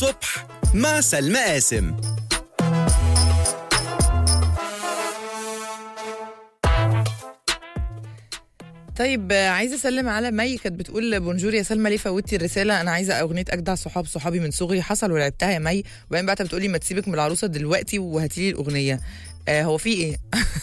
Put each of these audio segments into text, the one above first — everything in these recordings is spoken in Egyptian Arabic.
الصبح مع سلمى قاسم طيب آه، عايزه اسلم على مي كانت بتقول بونجور يا سلمى ليه فوتي الرساله انا عايزه اغنيه اجدع صحاب صحابي من صغري حصل ولعبتها يا مي وبعدين بعتها بتقولي ما تسيبك من العروسه دلوقتي وهاتي لي الاغنيه آه هو في ايه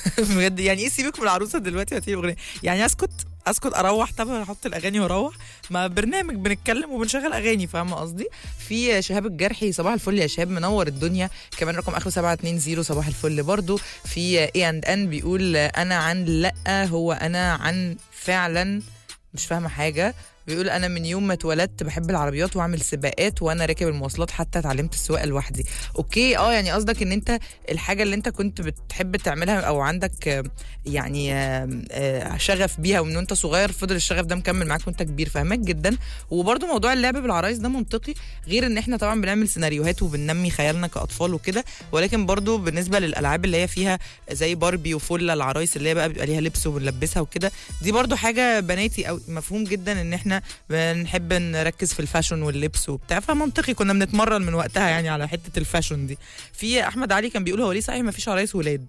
بجد يعني ايه سيبك من العروسه دلوقتي وهاتي لي الاغنيه يعني اسكت اسكت اروح طب احط الاغاني واروح ما برنامج بنتكلم وبنشغل اغاني فاهمه قصدي في شهاب الجرحي صباح الفل يا شهاب منور الدنيا كمان رقم اخره 720 صباح الفل برضو في اي اند ان بيقول انا عن لا هو انا عن فعلا مش فاهمه حاجه بيقول انا من يوم ما اتولدت بحب العربيات واعمل سباقات وانا راكب المواصلات حتى اتعلمت السواقه لوحدي اوكي اه يعني قصدك ان انت الحاجه اللي انت كنت بتحب تعملها او عندك آه، يعني آه، آه، شغف بيها ومن وانت صغير فضل الشغف ده مكمل معاك وانت كبير فاهمك جدا وبرده موضوع اللعب بالعرايس ده منطقي غير ان احنا طبعا بنعمل سيناريوهات وبننمي خيالنا كاطفال وكده ولكن برضو بالنسبه للالعاب اللي هي فيها زي باربي وفله العرايس اللي هي بقى بيبقى ليها لبس وبنلبسها وكده دي برضو حاجه بناتي او مفهوم جدا ان احنا بنحب نركز في الفاشن واللبس وبتاع فمنطقي كنا بنتمرن من وقتها يعني على حته الفاشن دي في احمد علي كان بيقول هو ليه صحيح ما فيش عرايس ولاد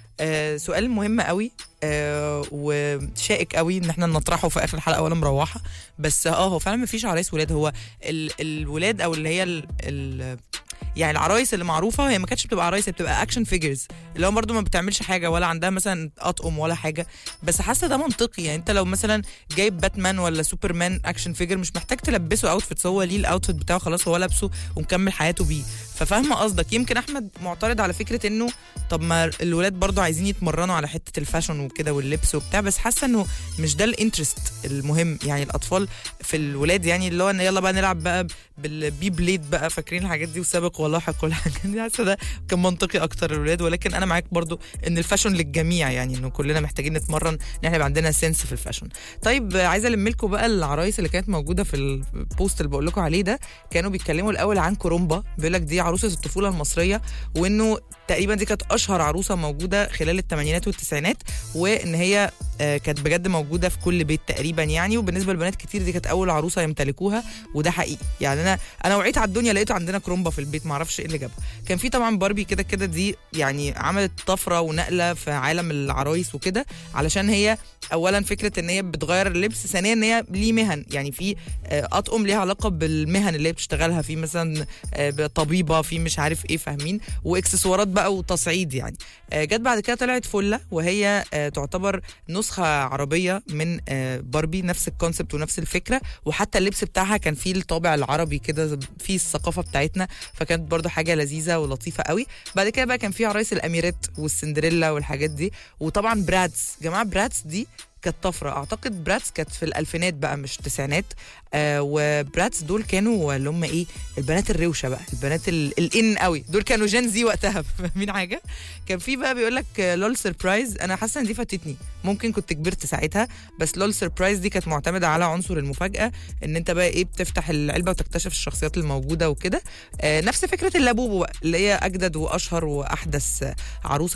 آه سؤال مهم قوي آه وشائك قوي ان احنا نطرحه في اخر الحلقه وانا مروحه بس اه هو فعلا ما فيش عرايس ولاد هو ال الولاد او اللي هي ال ال يعني العرايس اللي معروفه هي ما كانتش بتبقى عرايس هي بتبقى اكشن فيجرز اللي هو برضو ما بتعملش حاجه ولا عندها مثلا اطقم ولا حاجه بس حاسه ده منطقي يعني انت لو مثلا جايب باتمان ولا سوبرمان اكشن فيجر مش محتاج تلبسه اوتفيت هو ليه الاوتفيت بتاعه خلاص هو لابسه ومكمل حياته بيه ففاهمه قصدك يمكن احمد معترض على فكره انه طب ما الولاد برضو عايزين يتمرنوا على حته الفاشن وكده واللبس وبتاع بس حاسه انه مش ده الانترست المهم يعني الاطفال في الولاد يعني اللي هو ان يلا بقى نلعب بقى بالبي بليد بقى فاكرين الحاجات دي وسابق ولاحق والحاجات دي حاسه ده كان منطقي اكتر الولاد ولكن انا معاك برضو ان الفاشن للجميع يعني انه كلنا محتاجين نتمرن ان احنا يبقى عندنا سنس في الفاشن طيب آه، عايزه الم لكم بقى العرايس اللي كانت موجوده في البوست اللي بقول لكم عليه ده كانوا بيتكلموا الاول عن كورومبا بيقول لك دي عروسه الطفوله المصريه وانه تقريبا دي كانت اشهر عروسه موجوده خلال الثمانينات والتسعينات وان هي آه، كانت بجد موجوده في كل بيت تقريبا يعني وبالنسبه لبنات كتير دي كانت اول عروسه يمتلكوها وده حقيقي يعني انا انا وعيت على الدنيا لقيت عندنا كرومبا في البيت ما اعرفش ايه اللي جابها كان في طبعا باربي كده كده دي يعني عملت طفره ونقله في عالم العرايس وكده علشان هي اولا فكره ان هي بتغير اللبس ثانيا ان هي ليه مهن يعني في آه، اطقم ليها علاقه بالمهن اللي هي بتشتغلها في مثلا آه، طبيبه في مش عارف ايه فاهمين واكسسوارات بقى وتصعيد يعني آه، جت بعد كده طلعت فله وهي آه، تعتبر نسخه عربيه من آه، باربي نفس الكونسبت ونفس الفكره وحتى اللبس بتاعها كان فيه الطابع العربي كده فيه الثقافه بتاعتنا فكانت برضو حاجه لذيذه ولطيفه قوي بعد كده بقى كان في عرايس الاميرات والسندريلا والحاجات دي وطبعا برادز جماعه برادز دي كانت طفره اعتقد براتس كانت في الالفينات بقى مش التسعينات آه وبراتس دول كانوا اللي هم ايه البنات الروشه بقى البنات ال- الان قوي دول كانوا جين زي وقتها فاهمين حاجه كان في بقى بيقول لك لول سربرايز انا حاسه ان دي فاتتني ممكن كنت كبرت ساعتها بس لول سربرايز دي كانت معتمده على عنصر المفاجاه ان انت بقى ايه بتفتح العلبه وتكتشف الشخصيات الموجوده وكده آه نفس فكره اللابوبو بقى اللي هي اجدد واشهر واحدث عروسه